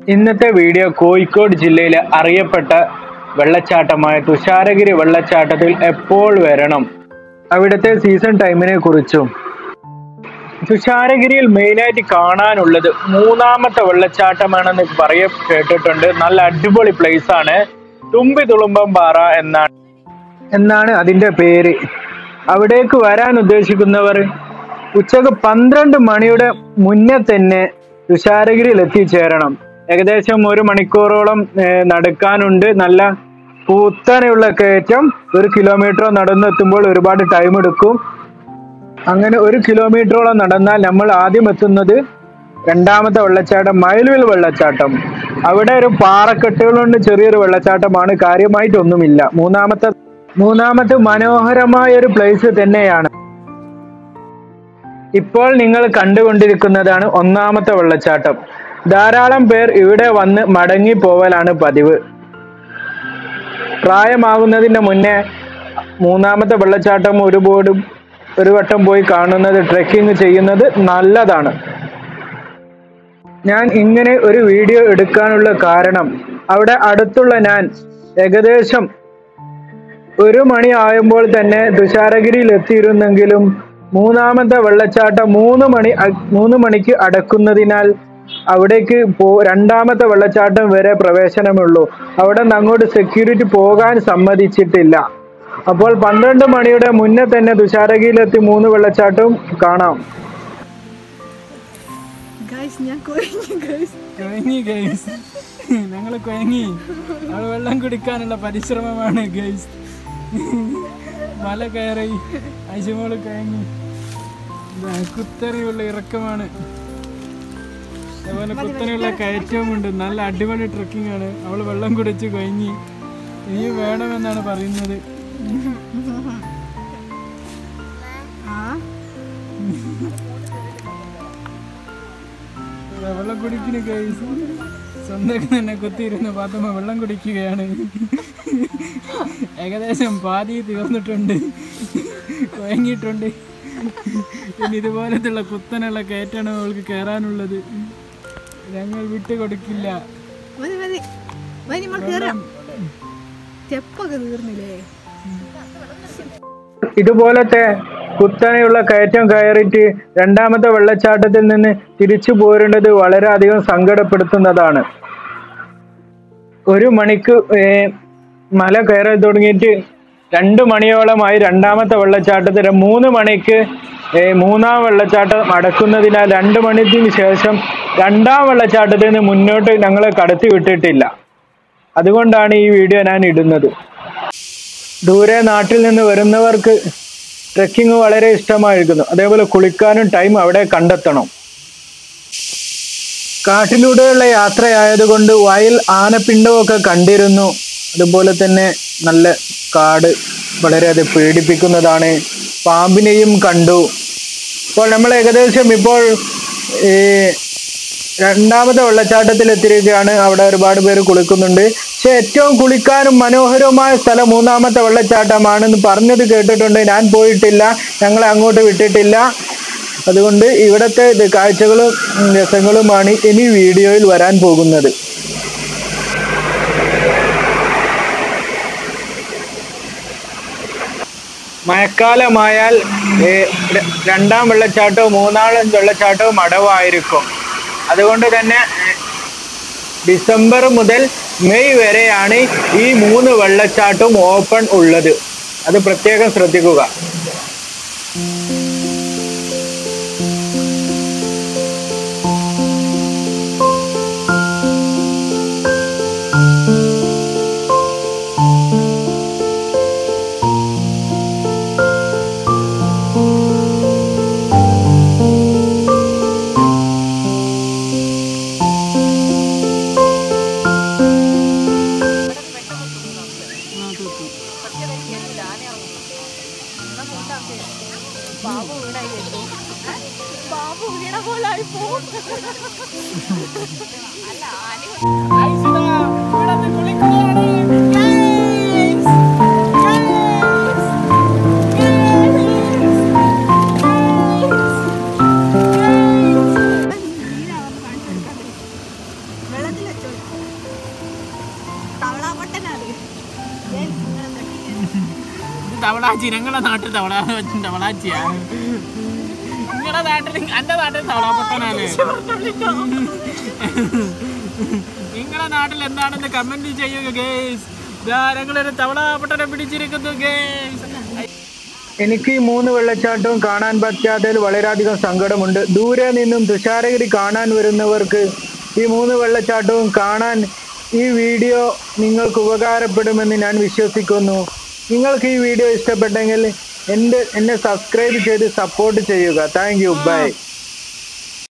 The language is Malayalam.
ഇന്നത്തെ വീഡിയോ കോഴിക്കോട് ജില്ലയിലെ അറിയപ്പെട്ട വെള്ളച്ചാട്ടമായ തുഷാരഗിരി വെള്ളച്ചാട്ടത്തിൽ എപ്പോൾ വരണം അവിടുത്തെ സീസൺ ടൈമിനെ കുറിച്ചും തുഷാരഗിരിയിൽ മെയിനായിട്ട് കാണാനുള്ളത് മൂന്നാമത്തെ വെള്ളച്ചാട്ടമാണെന്ന് പറയ കേട്ടിട്ടുണ്ട് നല്ല അടിപൊളി പ്ലേസ് ആണ് തുമ്പി തുളുമ്പം പാറ എന്നാണ് എന്നാണ് അതിന്റെ പേര് അവിടേക്ക് വരാൻ ഉദ്ദേശിക്കുന്നവർ ഉച്ചക്ക് പന്ത്രണ്ട് മണിയുടെ മുന്നേ തന്നെ തുഷാരഗിരിയിൽ എത്തിച്ചേരണം ഏകദേശം ഒരു മണിക്കൂറോളം ഏർ, നടക്കാനുണ്ട് നല്ല കൂത്തനെയുള്ള കയറ്റം ഒരു കിലോമീറ്റർ നടന്നെത്തുമ്പോൾ ഒരുപാട് ടൈം എടുക്കും അങ്ങനെ ഒരു കിലോമീറ്ററോളം നടന്നാൽ നമ്മൾ ആദ്യം എത്തുന്നത് രണ്ടാമത്തെ വെള്ളച്ചാട്ടം മയിൽവിൽ വെള്ളച്ചാട്ടം അവിടെ ഒരു പാറക്കെട്ടുകൾ കൊണ്ട് ചെറിയൊരു വെള്ളച്ചാട്ടമാണ് കാര്യമായിട്ടൊന്നുമില്ല മൂന്നാമത്തെ മൂന്നാമത്തെ മനോഹരമായ ഒരു പ്ലേസ് തന്നെയാണ് ഇപ്പോൾ നിങ്ങൾ കണ്ടുകൊണ്ടിരിക്കുന്നതാണ് ഒന്നാമത്തെ വെള്ളച്ചാട്ടം ധാരാളം പേർ ഇവിടെ വന്ന് മടങ്ങി പോവലാണ് പതിവ് പ്രായമാകുന്നതിന് മുന്നേ മൂന്നാമത്തെ വെള്ളച്ചാട്ടം ഒരുപാട് ഒരു വട്ടം പോയി കാണുന്നത് ട്രെക്കിംഗ് ചെയ്യുന്നത് നല്ലതാണ് ഞാൻ ഇങ്ങനെ ഒരു വീഡിയോ എടുക്കാനുള്ള കാരണം അവിടെ അടുത്തുള്ള ഞാൻ ഏകദേശം ഒരു മണി ആയുമ്പോൾ തന്നെ തുഷാരഗിരിയിൽ എത്തിയിരുന്നെങ്കിലും മൂന്നാമത്തെ വെള്ളച്ചാട്ടം മൂന്ന് മണി അ- മൂന്ന് മണിക്ക് അടക്കുന്നതിനാൽ അവിടേക്ക് പോ രണ്ടാമത്തെ വെള്ളച്ചാട്ടം വരെ പ്രവേശനമുള്ളൂ അവിടെ നിന്ന് അങ്ങോട്ട് സെക്യൂരിറ്റി പോകാൻ സമ്മതിച്ചിട്ടില്ല അപ്പോൾ പന്ത്രണ്ട് മണിയുടെ മുന്നേ തന്നെ തുഷാരഗിരിയിലെത്തി മൂന്ന് വെള്ളച്ചാട്ടവും കാണാം ഗൈസ് ഞാൻ കുഴഞ്ഞു ഗൈസ് കുഴങ്ങി ഗൈസ് ഞങ്ങൾ കുഴങ്ങി അവൾ വെള്ളം കുടിക്കാനുള്ള പരിശ്രമമാണ് ഗൈസ് മല കയറി അശുമോള് കുഴങ്ങി ഇതാ, കുത്തനെയുള്ള ഇറക്കമാണ് അതുപോലെ കുത്തനെയുള്ള കയറ്റവും ഉണ്ട് നല്ല അടിപൊളി ട്രക്കിംഗ് ആണ് അവൾ വെള്ളം കുടിച്ച് കുഴങ്ങി ഇനി വേണമെന്നാണ് പറയുന്നത് ആ ഇതാ, വെള്ളം കുടിക്കുന്നു ഗൈസ് സ്വന്തം തന്നെ കുത്തിയിരുന്ന് പാത്തുമ്മ വെള്ളം കുടിക്കുകയാണ് ഏകദേശം പാതി തീർന്നിട്ടുണ്ട് കുഴങ്ങിയിട്ടുണ്ട് ഇനി ഇതുപോലത്തുള്ള കുത്തനുള്ള കയറ്റാണ് അവൾക്ക് കയറാനുള്ളത് ഞങ്ങൾ വിട്ടു കൊടുക്കില്ല മതി മതി മതി നമ്മൾ കേറാം സ്റ്റെപ്പൊക്കെ തീർന്നില്ലേ ഇതുപോലത്തെ കുത്തനെയുള്ള കയറ്റം കയറിയിട്ട് രണ്ടാമത്തെ വെള്ളച്ചാട്ടത്തിൽ നിന്ന് തിരിച്ചു പോരേണ്ടത് വളരെയധികം സങ്കടപ്പെടുത്തുന്നതാണ് ഒരു മണിക്ക് ഏർ, മല കയറി തുടങ്ങിയിട്ട് രണ്ട് മണിയോളമായി രണ്ടാമത്തെ വെള്ളച്ചാട്ടത്തിൽ മൂന്ന് മണിക്ക് ഏർ, മൂന്നാം വെള്ളച്ചാട്ടം അടക്കുന്നതിനാൽ രണ്ട് മണിക്ക് ശേഷം രണ്ടാം വെള്ളച്ചാട്ടത്തിൽ നിന്ന് മുന്നോട്ട് ഞങ്ങളെ കടത്തി വിട്ടിട്ടില്ല അതുകൊണ്ടാണ് ഈ വീഡിയോ ഞാൻ ഇടുന്നത് ദൂരെ നാട്ടിൽ നിന്ന് വരുന്നവർക്ക് ട്രെക്കിംഗ് വളരെ ഇഷ്ടമായിരിക്കുന്നു അതേപോലെ കുളിക്കാനും ടൈം അവിടെ കണ്ടെത്തണം കാട്ടിലൂടെയുള്ള യാത്രയായതുകൊണ്ട് വയൽ ആനപ്പിണ്ടമൊക്കെ കണ്ടിരുന്നു അതുപോലെ തന്നെ നല്ല കാട് വളരെയധികം പേടിപ്പിക്കുന്നതാണ് പാമ്പിനെയും കണ്ടു അപ്പോൾ നമ്മൾ ഏകദേശം ഇപ്പോൾ ഈ രണ്ടാമത്തെ വെള്ളച്ചാട്ടത്തിൽ എത്തിയിരിക്കുകയാണ് അവിടെ ഒരുപാട് പേര് കുളിക്കുന്നുണ്ട് പക്ഷെ ഏറ്റവും കുളിക്കാനും മനോഹരമായ സ്ഥലം മൂന്നാമത്തെ വെള്ളച്ചാട്ടമാണെന്ന് പറഞ്ഞത് കേട്ടിട്ടുണ്ട് ഞാൻ പോയിട്ടില്ല ഞങ്ങളെ അങ്ങോട്ട് വിട്ടിട്ടില്ല അതുകൊണ്ട് ഇവിടുത്തെ ഇത് കാഴ്ചകളും ഉം, രസങ്ങളുമാണ് ഇനി വീഡിയോയിൽ വരാൻ പോകുന്നത് മഴക്കാലമായാൽ ഏ, ര- രണ്ടാം വെള്ളച്ചാട്ടവും മൂന്നാം വെള്ളച്ചാട്ടവും അടവായിരിക്കും അതുകൊണ്ട് തന്നെ ഏ, ഡിസംബർ മുതൽ മെയ് വരെയാണ് ഈ മൂന്ന് വെള്ളച്ചാട്ടവും ഓപ്പൺ ഉള്ളത് അത് പ്രത്യേകം ശ്രദ്ധിക്കുക ബാബു വീണ പോലായി പോകും വെള്ളത്തിൽ വെച്ചോ തവളാപട്ടനാണ് ഏയ്, നിങ്ങളെ തട്ടിക്കാൻ. ഇത് തവളാച്ചി ഞങ്ങളുടെ നാട്ടിൽ തവള തവളാച്ചിയാ നിങ്ങളുടെ നാട്ടിൽ എന്റെ നാട്ടിൽ തവളാപ്പൊട്ടനാണ് നിങ്ങളുടെ നാട്ടിൽ എന്താണെന്ന് കമന്റ് ചെയ്യുക ഗേസ് ഞങ്ങളൊരു തവളാപ്പൊട്ടനെ പിടിച്ചിരിക്കുന്നു ഗേസ് എനിക്ക് ഈ മൂന്ന് വെള്ളച്ചാട്ടവും കാണാൻ പറ്റാത്തതിൽ വളരെയധികം സങ്കടമുണ്ട് ദൂരെ നിന്നും തുഷാരഗിരി കാണാൻ വരുന്നവർക്ക് ഈ മൂന്ന് വെള്ളച്ചാട്ടവും കാണാൻ ഈ വീഡിയോ നിങ്ങൾക്ക് ഉപകാരപ്പെടുമെന്ന് ഞാൻ വിശ്വസിക്കുന്നു നിങ്ങൾക്ക് ഈ വീഡിയോ ഇഷ്ടപ്പെട്ടെങ്കിൽ എൻ്റെ എന്നെ സബ്സ്ക്രൈബ് ചെയ്ത് സപ്പോർട്ട് ചെയ്യുക താങ്ക് യു ബൈ